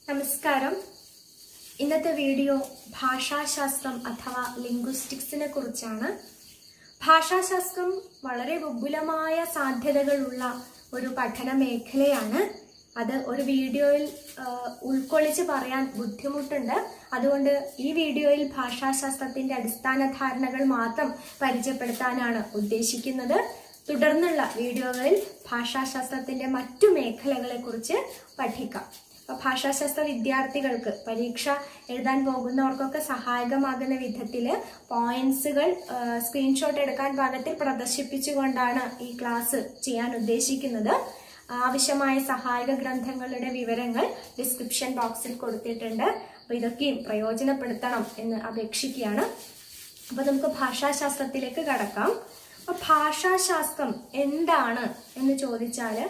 നമസ്കാരം ഇന്നത്തെ വീഡിയോ ഭാഷാശാസ്ത്രം അഥവാ ലിംഗ്വിസ്റ്റിക്സിനെ കുറിച്ചാണ് ഭാഷാശാസ്ത്രം വളരെ വിപുലമായ സാധ്യതകളുള്ള ഒരു പഠന മേഖലയാണ് അത് ഒരു വീഡിയോയിൽ ആ, ഉൾക്കൊള്ളിച്ച് പറയാൻ ബുദ്ധിമുട്ടുണ്ട് അതുകൊണ്ട് ഈ വീഡിയോയിൽ ഭാഷാശാസ്ത്രത്തിന്റെ അടിസ്ഥാന ധാരണകൾ മാത്രം പരിചയപ്പെടുത്താനാണ് ഉദ്ദേശിക്കുന്നത് തുടർന്നുള്ള വീഡിയോകളിൽ ഭാഷാശാസ്ത്രത്തിന്റെ മറ്റു മേഖലകളെ കുറിച്ച് പഠിക്കാം അപ്പൊ ഭാഷാശാസ്ത്ര വിദ്യാർത്ഥികൾക്ക് പരീക്ഷ എഴുതാൻ പോകുന്നവർക്കൊക്കെ സഹായകമാകുന്ന വിധത്തില് പോയിന്റ്സുകൾ സ്ക്രീൻഷോട്ട് എടുക്കാൻ പാകത്തിൽ പ്രദർശിപ്പിച്ചുകൊണ്ടാണ് ഈ ക്ലാസ് ചെയ്യാൻ ഉദ്ദേശിക്കുന്നത് ആവശ്യമായ സഹായക ഗ്രന്ഥങ്ങളുടെ വിവരങ്ങൾ ഡിസ്ക്രിപ്ഷൻ ബോക്സിൽ കൊടുത്തിട്ടുണ്ട് അപ്പൊ ഇതൊക്കെയും പ്രയോജനപ്പെടുത്തണം എന്ന് അപേക്ഷിക്കുകയാണ് അപ്പൊ നമുക്ക് ഭാഷാശാസ്ത്രത്തിലേക്ക് കടക്കാം അപ്പൊ ഭാഷാശാസ്ത്രം എന്താണ് എന്ന് ചോദിച്ചാല്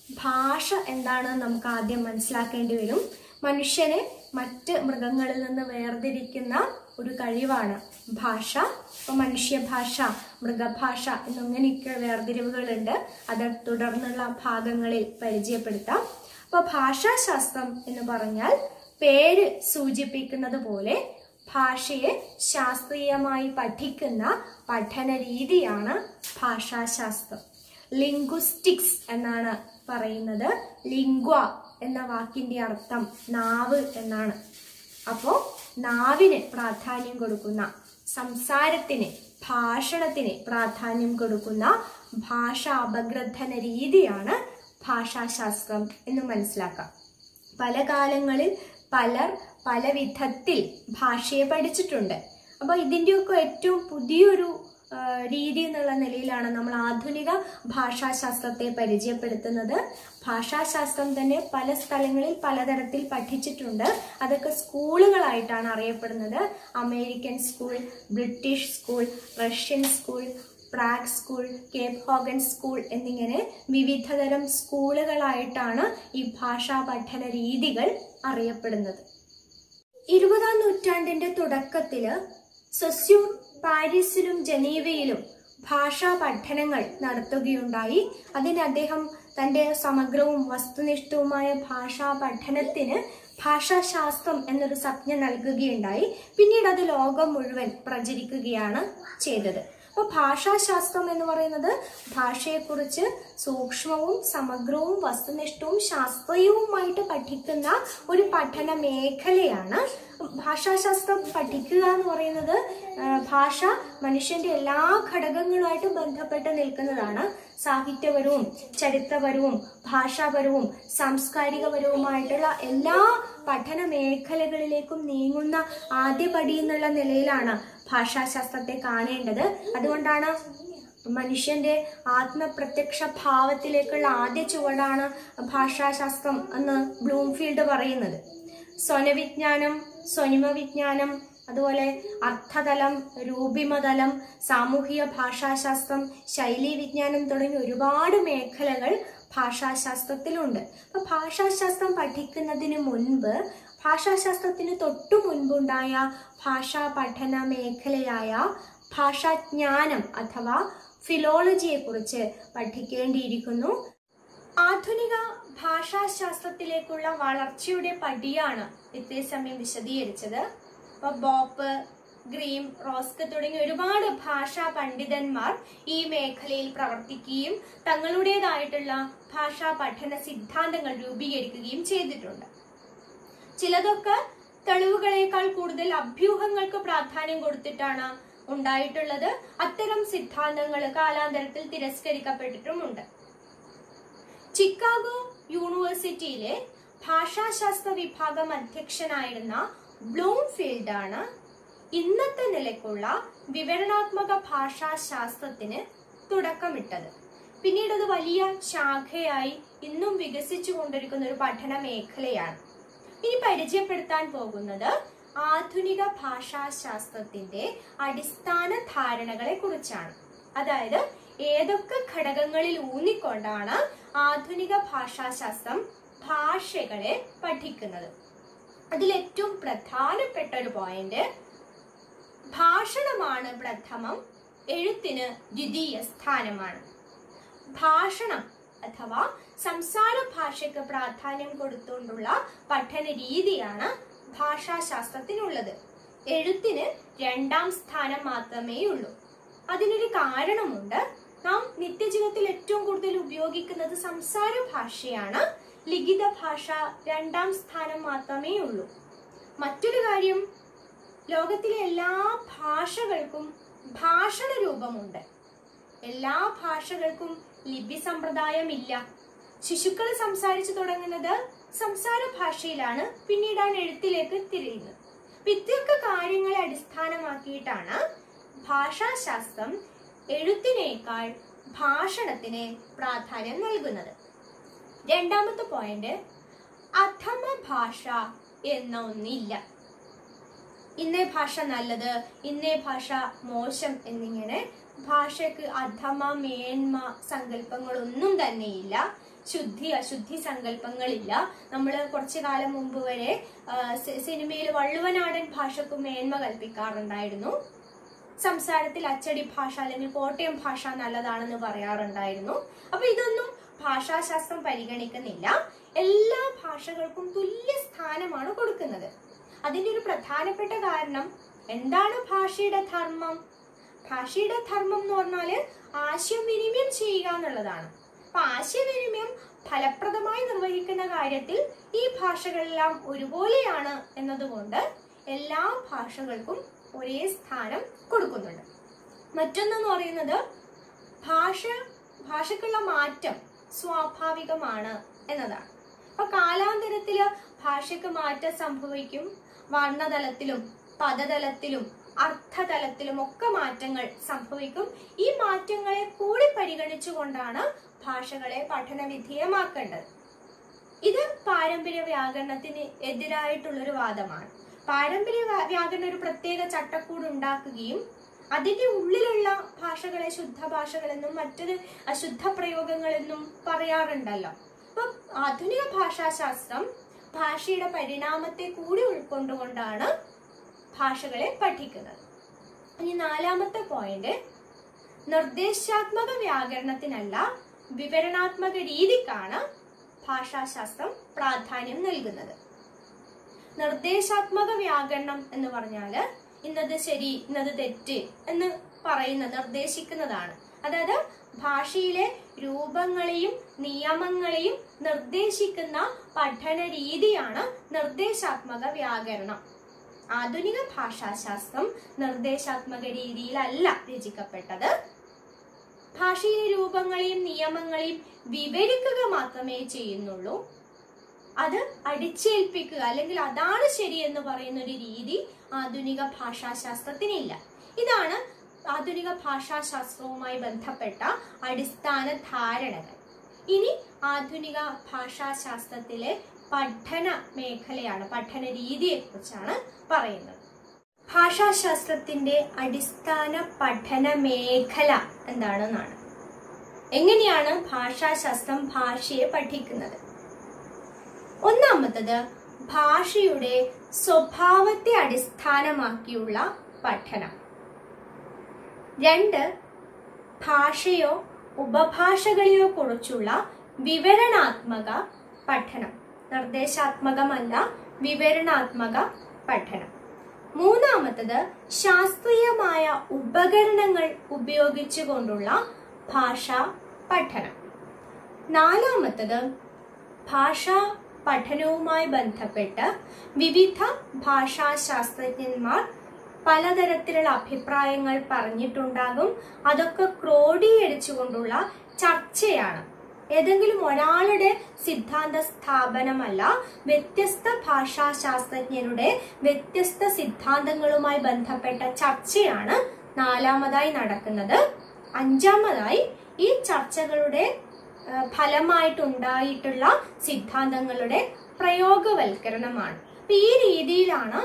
ഭാഷ എന്താണെന്ന് നമുക്ക് ആദ്യം മനസ്സിലാക്കേണ്ടി വരും മനുഷ്യനെ മറ്റ് മൃഗങ്ങളിൽ നിന്ന് വേർതിരിക്കുന്ന ഒരു കഴിവാണ് ഭാഷ ഇപ്പൊ മനുഷ്യഭാഷ മൃഗഭാഷ എന്നിങ്ങനെയൊക്കെ വേർതിരിവുകളുണ്ട് അത് തുടർന്നുള്ള ഭാഗങ്ങളിൽ പരിചയപ്പെടുത്താം അപ്പൊ ഭാഷാശാസ്ത്രം എന്ന് പറഞ്ഞാൽ പേര് സൂചിപ്പിക്കുന്നത് പോലെ ഭാഷയെ ശാസ്ത്രീയമായി പഠിക്കുന്ന പഠന രീതിയാണ് ഭാഷാശാസ്ത്രം ലിംഗ്വിസ്റ്റിക്സ് എന്നാണ് പറയുന്നത് ലിംഗ്വ എന്ന വാക്കിന്റെ അർത്ഥം നാവ് എന്നാണ് അപ്പോ നാവിന് പ്രാധാന്യം കൊടുക്കുന്ന സംസാരത്തിന് ഭാഷണത്തിന് പ്രാധാന്യം കൊടുക്കുന്ന ഭാഷ അപഗ്രഥന രീതിയാണ് ഭാഷാശാസ്ത്രം എന്ന് മനസ്സിലാക്കാം പല കാലങ്ങളിൽ പലർ പല വിധത്തിൽ ഭാഷയെ പഠിച്ചിട്ടുണ്ട് അപ്പൊ ഇതിന്റെയൊക്കെ ഏറ്റവും പുതിയൊരു ആ, രീതി എന്നുള്ള നിലയിലാണ് നമ്മൾ ആധുനിക ഭാഷാശാസ്ത്രത്തെ പരിചയപ്പെടുത്തുന്നത് ഭാഷാശാസ്ത്രം തന്നെ പല സ്ഥലങ്ങളിൽ പലതരത്തിൽ പഠിച്ചിട്ടുണ്ട് അതൊക്കെ സ്കൂളുകളായിട്ടാണ് അറിയപ്പെടുന്നത് American school British school Russian school Prague school Copenhagen school എന്നിങ്ങനെ വിവിധതരം സ്കൂളുകളായിട്ടാണ് ഈ ഭാഷാ പഠന രീതികൾ അറിയപ്പെടുന്നത് ഇരുപതാം നൂറ്റാണ്ടിന്റെ തുടക്കത്തില് സൊസ്യൂർ പാരീസിലും ജനീവയിലും ഭാഷാ പഠനങ്ങൾ നടത്തുകയുണ്ടായി അതിന് അദ്ദേഹം തന്റെ സമഗ്രവും വസ്തുനിഷ്ഠവുമായ ഭാഷാ പഠനത്തിന് ഭാഷാശാസ്ത്രം എന്നൊരു സംജ്ഞ നൽകുകയുണ്ടായി പിന്നീട് അത് ലോകം മുഴുവൻ പ്രചരിക്കുകയാണ് ചെയ്തത് അപ്പോൾ ഭാഷാശാസ്ത്രം എന്ന് പറയുന്നത് ഭാഷയെക്കുറിച്ച് സൂക്ഷ്മവും സമഗ്രവും വസ്തുനിഷ്ഠവും ശാസ്ത്രീയവുമായിട്ട് പഠിക്കുന്ന ഒരു പഠന മേഖലയാണ് ഭാഷാശാസ്ത്രം പഠിക്കുക എന്ന് പറയുന്നത് ആ, ഭാഷ മനുഷ്യന്റെ എല്ലാ ഘടകങ്ങളുമായിട്ട് ബന്ധപ്പെട്ട് നിൽക്കുന്നതാണ് സാഹിത്യപരവും ചരിത്രപരവും ഭാഷാപരവും സാംസ്കാരികപരവുമായിട്ടുള്ള എല്ലാ പഠന മേഖലകളിലേക്കും നീങ്ങുന്ന ആദ്യപടി എന്നുള്ള നിലയിലാണ് ഭാഷാശാസ്ത്രത്തെ കാണേണ്ടത് അതുകൊണ്ടാണ് മനുഷ്യന്റെ ആത്മപ്രത്യക്ഷ ഭാവത്തിലേക്കുള്ള ആദ്യ ചുവടാണ് ഭാഷാശാസ്ത്രം എന്ന് ബ്ലൂംഫീൽഡ് പറയുന്നത് സ്വനവിജ്ഞാനം സ്വനിമ വിജ്ഞാനം അതുപോലെ അർത്ഥതലം രൂപിമതലം സാമൂഹിക ഭാഷാശാസ്ത്രം ശൈലീ വിജ്ഞാനം തുടങ്ങി ഒരുപാട് മേഖലകൾ ഭാഷാശാസ്ത്രത്തിലുണ്ട് അപ്പൊ ഭാഷാശാസ്ത്രം പഠിക്കുന്നതിന് മുൻപ് ഭാഷാശാസ്ത്രത്തിന് തൊട്ടു മുൻപുണ്ടായ ഭാഷാ പഠന മേഖലയായ ഭാഷാജ്ഞാനം അഥവാ ഫിലോളജിയെ കുറിച്ച് പഠിക്കേണ്ടിയിരിക്കുന്നു ആധുനിക ഭാഷാശാസ്ത്രത്തിലേക്കുള്ള വളർച്ചയുടെ പടിയാണ് ഇത്രേ സമയം വിശദീകരിച്ചത് അപ്പൊ ബോപ്പ് ഗ്രീം റോസ്ക് തുടങ്ങിയ ഒരുപാട് ഭാഷാ പണ്ഡിതന്മാർ ഈ മേഖലയിൽ പ്രവർത്തിക്കുകയും തങ്ങളുടേതായിട്ടുള്ള ഭാഷാ പഠന സിദ്ധാന്തങ്ങൾ രൂപീകരിക്കുകയും ചെയ്തിട്ടുണ്ട് ചിലതൊക്കെ തെളിവുകളേക്കാൾ കൂടുതൽ അഭ്യൂഹങ്ങൾക്ക് പ്രാധാന്യം കൊടുത്തിട്ടാണ് ഉണ്ടായിട്ടുള്ളത് അത്തരം സിദ്ധാന്തങ്ങൾ കാലാന്തരത്തിൽ തിരസ്കരിക്കപ്പെട്ടിട്ടുമുണ്ട് ചിക്കാഗോ യൂണിവേഴ്സിറ്റിയിലെ ഭാഷാശാസ്ത്ര വിഭാഗം അധ്യക്ഷനായിരുന്ന ബ്ലൂംഫീൽഡ് ആണ് ഇന്നത്തെ നിലയ്ക്കുള്ള വിവരണാത്മക ഭാഷാശാസ്ത്രത്തിന് തുടക്കമിട്ടത് പിന്നീട് അത് വലിയ ശാഖയായി ഇന്നും വികസിച്ചു കൊണ്ടിരിക്കുന്ന ഒരു പഠന മേഖലയാണ് ഇനി പരിചയപ്പെടുത്താൻ പോകുന്നത് ആധുനിക ഭാഷാശാസ്ത്രത്തിന്റെ അടിസ്ഥാന ധാരണകളെ കുറിച്ചാണ് അതായത് ഏതൊക്കെ ഘടകങ്ങളിൽ ഊന്നിക്കൊണ്ടാണ് ആധുനിക ഭാഷാശാസ്ത്രം ഭാഷകളെ പഠിക്കുന്നത് അതിൽ ഏറ്റവും പ്രധാനപ്പെട്ട ഒരു പോയിന്റ് ഭാഷണമാണ് പ്രഥമം എഴുത്തിന് ദ്വിതീയ സ്ഥാനമാണ് ഭാഷണം അഥവാ സംസാര ഭാഷയ്ക്ക് പ്രാധാന്യം കൊടുത്തുകൊണ്ടുള്ള പഠന രീതിയാണ് ഭാഷാശാസ്ത്രത്തിനുള്ളത് എഴുത്തിന് രണ്ടാം സ്ഥാനം മാത്രമേ ഉള്ളൂ അതിനൊരു കാരണമുണ്ട് നാം നിത്യജീവിതത്തിൽ ഏറ്റവും കൂടുതൽ ഉപയോഗിക്കുന്നത് സംസാര ഭാഷയാണ് ലിഖിത ഭാഷ രണ്ടാം സ്ഥാനം മാത്രമേ ഉള്ളൂ മറ്റൊരു കാര്യം ലോകത്തിലെ എല്ലാ ഭാഷകൾക്കും ഭാഷണ രൂപമുണ്ട് എല്ലാ ഭാഷകൾക്കും ലിപി സമ്പ്രദായമില്ല ശിശുക്കൾ സംസാരിച്ചു തുടങ്ങുന്നത് സംസാര ഭാഷയിലാണ് പിന്നീടാണ് എഴുത്തിലേക്ക് തിരിയുന്നത് അപ്പൊ ഇത്രയൊക്കെ കാര്യങ്ങളെ അടിസ്ഥാനമാക്കിയിട്ടാണ് ഭാഷാശാസ്ത്രം എഴുത്തിനേക്കാൾ ഭാഷണത്തിന് പ്രാധാന്യം നൽകുന്നത് രണ്ടാമത്തെ പോയിന്റ് അധമ ഭാഷ എന്ന ഒന്നില്ല ഇന്നേ ഭാഷ നല്ലത് ഇന്നേ ഭാഷ മോശം എന്നിങ്ങനെ ഭാഷയ്ക്ക് അധമ മേന്മ സങ്കല്പങ്ങളൊന്നും തന്നെയില്ല ശുദ്ധി അശുദ്ധി സങ്കല്പങ്ങളില്ല നമ്മൾ കുറച്ചു കാലം മുമ്പ് വരെ സിനിമയിൽ വള്ളുവനാടൻ ഭാഷക്ക് മേന്മ കൽപ്പിക്കാറുണ്ടായിരുന്നു സംസാരത്തിൽ അച്ചടി ഭാഷ അല്ലെങ്കിൽ കോട്ടയം ഭാഷ നല്ലതാണെന്ന് പറയാറുണ്ടായിരുന്നു അപ്പൊ ഇതൊന്നും ഭാഷാശാസ്ത്രം പരിഗണിക്കുന്നില്ല എല്ലാ ഭാഷകൾക്കും തുല്യ സ്ഥാനമാണ് കൊടുക്കുന്നത് അതിന്റെ ഒരു പ്രധാനപ്പെട്ട കാരണം എന്താണ് ഭാഷയുടെ ധർമ്മം ഭാഷയുടെ ധർമ്മം എന്ന് പറഞ്ഞാല് ആശയവിനിമയം ചെയ്യുക എന്നുള്ളതാണ് അപ്പൊ ആശയവിനിമയം ഫലപ്രദമായി നിർവഹിക്കുന്ന കാര്യത്തിൽ ഈ ഭാഷകളെല്ലാം ഒരുപോലെയാണ് എന്നതുകൊണ്ട് എല്ലാ ഭാഷകൾക്കും ഒരേ സ്ഥാനം കൊടുക്കുന്നുണ്ട് മറ്റൊന്നെന്ന് പറയുന്നത് ഭാഷ ഭാഷക്കുള്ള മാറ്റം സ്വാഭാവികമാണ് എന്നതാണ് അപ്പൊ കാലാന്തരത്തില് ഭാഷയ്ക്ക് മാറ്റം സംഭവിക്കും വർണ്ണതലത്തിലും പദതലത്തിലും അർത്ഥതലത്തിലും ഒക്കെ മാറ്റങ്ങൾ സംഭവിക്കും ഈ മാറ്റങ്ങളെ കൂടി പരിഗണിച്ചുകൊണ്ടാണ് ഭാഷകളെ പഠന വിധേയമാക്കേണ്ടത് ഇത് പാരമ്പര്യ വ്യാകരണത്തിന് എതിരായിട്ടുള്ളൊരു വാദമാണ് പാരമ്പര്യ വ്യാ- വ്യാകരണം ഒരു പ്രത്യേക ചട്ടക്കൂട് ഉണ്ടാക്കുകയും അതിന്റെ ഉള്ളിലുള്ള ഭാഷകളെ ശുദ്ധ ഭാഷകളെന്നും മറ്റൊരു അശുദ്ധ പ്രയോഗങ്ങളെന്നും പറയാറുണ്ടല്ലോ അപ്പൊ ആധുനിക ഭാഷാശാസ്ത്രം ഭാഷയുടെ പരിണാമത്തെ കൂടി ഉൾക്കൊണ്ടുകൊണ്ടാണ് ഭാഷകളെ പഠിക്കുന്നത് ഇനി നാലാമത്തെ പോയിന്റ് നിർദ്ദേശാത്മക വ്യാകരണത്തിനല്ല വിവരണാത്മക രീതിക്കാണ് ഭാഷാശാസ്ത്രം പ്രാധാന്യം നൽകുന്നത് നിർദ്ദേശാത്മക വ്യാകരണം എന്ന് പറഞ്ഞാല് ഇന്നത് ശരി ഇന്നത് തെറ്റ് എന്ന് പറയുന്ന നിർദ്ദേശിക്കുന്നതാണ് അതായത് ഭാഷയിലെ രൂപങ്ങളെയും നിയമങ്ങളെയും നിർദ്ദേശിക്കുന്ന പഠന രീതിയാണ് നിർദ്ദേശാത്മക വ്യാകരണം ആധുനിക ഭാഷാശാസ്ത്രം നിർദ്ദേശാത്മക രീതിയിലല്ല രചിക്കപ്പെട്ടത് ഭാഷയിലെ രൂപങ്ങളെയും നിയമങ്ങളെയും വിവരിക്കുക മാത്രമേ ചെയ്യുന്നുള്ളൂ അത് അടിച്ചേൽപ്പിക്കുക അല്ലെങ്കിൽ അതാണ് ശരി എന്ന് പറയുന്ന ഒരു രീതി ആധുനിക ഭാഷാശാസ്ത്രത്തിനില്ല ഇതാണ് ആധുനിക ഭാഷാശാസ്ത്രവുമായി ബന്ധപ്പെട്ട അടിസ്ഥാന ധാരണകൾ ഇനി ആധുനിക ഭാഷാശാസ്ത്രത്തിലെ പഠന മേഖലയാണ് പഠന രീതിയെ കുറിച്ചാണ് പറയുന്നത് ഭാഷാശാസ്ത്രത്തിന്റെ അടിസ്ഥാന പഠന മേഖല എന്താണെന്നാണ് എങ്ങനെയാണ് ഭാഷാശാസ്ത്രം ഭാഷയെ പഠിക്കുന്നത് ഒന്നാമത്തത് ഭാഷയുടെ സ്വഭാവത്തെ അടിസ്ഥാനമാക്കിയുള്ള പഠനം രണ്ട് ഭാഷയോ ഉപഭാഷകളെയോ കുറിച്ചുള്ള വിവരണാത്മക പഠനം നിർദ്ദേശാത്മകമല്ല വിവരണാത്മക പഠനം മൂന്നാമത്തത് ശാസ്ത്രീയമായ ഉപകരണങ്ങൾ ഉപയോഗിച്ചുകൊണ്ടുള്ള ഭാഷാ പഠനം നാലാമത്തത് ഭാഷാ പഠനവുമായി ബന്ധപ്പെട്ട് വിവിധ ഭാഷാശാസ്ത്രജ്ഞന്മാർ പലതരത്തിലുള്ള അഭിപ്രായങ്ങൾ പറഞ്ഞിട്ടുണ്ടാകും അതൊക്കെ ക്രോഡീകരിച്ചുകൊണ്ടുള്ള ചർച്ചയാണ് ഏതെങ്കിലും ഒരാളുടെ സിദ്ധാന്ത സ്ഥാപനമല്ല വ്യത്യസ്ത ഭാഷാശാസ്ത്രജ്ഞരുടെ വ്യത്യസ്ത സിദ്ധാന്തങ്ങളുമായി ബന്ധപ്പെട്ട ചർച്ചയാണ് നാലാമതായി നടക്കുന്നത് അഞ്ചാമതായി ഈ ചർച്ചകളുടെ ആ, ഫലമായിട്ടുണ്ടായിട്ടുള്ള സിദ്ധാന്തങ്ങളുടെ പ്രയോഗവൽക്കരണമാണ് അപ്പൊ ഈ രീതിയിലാണ്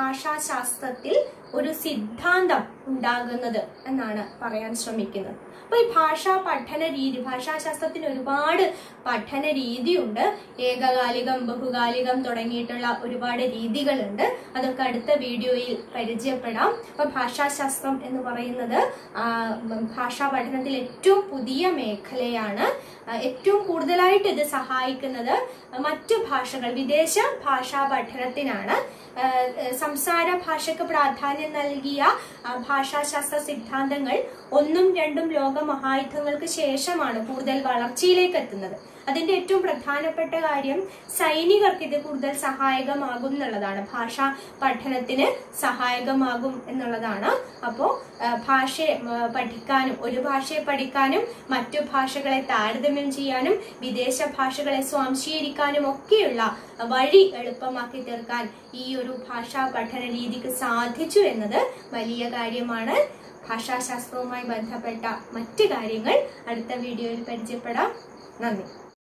ഭാഷാശാസ്ത്രത്തിൽ ഒരു സിദ്ധാന്തം ഉണ്ടാകുന്നത് എന്നാണ് പറയാൻ ശ്രമിക്കുന്നത് അപ്പൊ ഈ ഭാഷാ പഠന രീതി ഭാഷാശാസ്ത്രത്തിന് ഒരുപാട് പഠന രീതിയുണ്ട് ഏകകാലികം ബഹുകാലികം തുടങ്ങിയിട്ടുള്ള ഒരുപാട് രീതികളുണ്ട് അതൊക്കെ അടുത്ത വീഡിയോയിൽ പരിചയപ്പെടാം അപ്പൊ ഭാഷാശാസ്ത്രം എന്ന് പറയുന്നത് ആ, ഉം, ഭാഷാ പഠനത്തിൽ ഏറ്റവും പുതിയ മേഖലയാണ് ആ, ഏറ്റവും കൂടുതലായിട്ട് ഇത് സഹായിക്കുന്നത് മറ്റു ഭാഷകൾ വിദേശ ഭാഷാ പഠനത്തിനാണ് ആ, സംസാര ഭാഷയ്ക്ക് പ്രാധാന്യം നൽകിയ ആ, ഭാഷാശാസ്ത്ര സിദ്ധാന്തങ്ങൾ ഒന്നും രണ്ടും ലോക മഹായുദ്ധങ്ങൾക്ക് ശേഷമാണ് കൂടുതൽ വളർച്ചയിലേക്ക് എത്തുന്നത് അതിന്റെ ഏറ്റവും പ്രധാനപ്പെട്ട കാര്യം സൈനികർക്ക് ഇത് കൂടുതൽ സഹായകമാകും എന്നുള്ളതാണ് ഭാഷാ പഠനത്തിന് സഹായകമാകും എന്നുള്ളതാണ് അപ്പോൾ ഭാഷയെ ആ, പഠിക്കാനും ഒരു ഭാഷയെ പഠിക്കാനും മറ്റു ഭാഷകളെ താരതമ്യം ചെയ്യാനും വിദേശ ഭാഷകളെ സ്വാംശീകരിക്കാനും ഒക്കെയുള്ള വഴി എളുപ്പമാക്കി തീർക്കാൻ ഈ ഒരു ഭാഷാ പഠന രീതിക്ക് സാധിച്ചു എന്നത് വലിയ കാര്യമാണ് ഭാഷാശാസ്ത്രവുമായി ബന്ധപ്പെട്ട മറ്റ് കാര്യങ്ങൾ അടുത്ത വീഡിയോയിൽ പരിചയപ്പെടാം നന്ദി